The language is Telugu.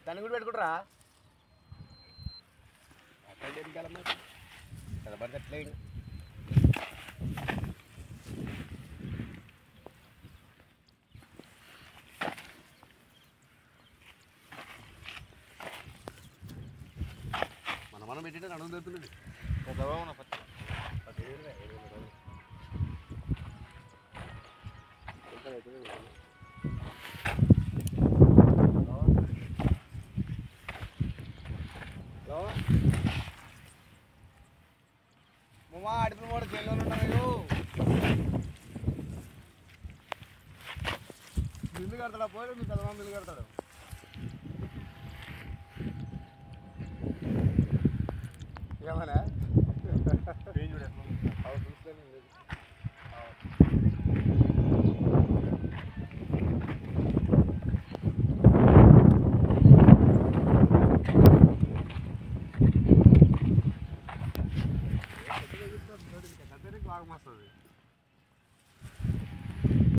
దాన్ని కూడా పెట్టుకుంటారా అక్కడ ఎన్నికాలం మరి కనబడితే అట్లే ఇంకా. మన మనం పెట్టింటే నడుము తెరుతున్నది హలో మామా అడుపులు కూడా చెల్లెలు ఉన్నారు బిల్లు కడతాడా పోయి మీ పెద్దమా బిల్లు కడతాడు ఏమన్నా అవి చూస్తేనే లేదు. బాగా మస్తుంది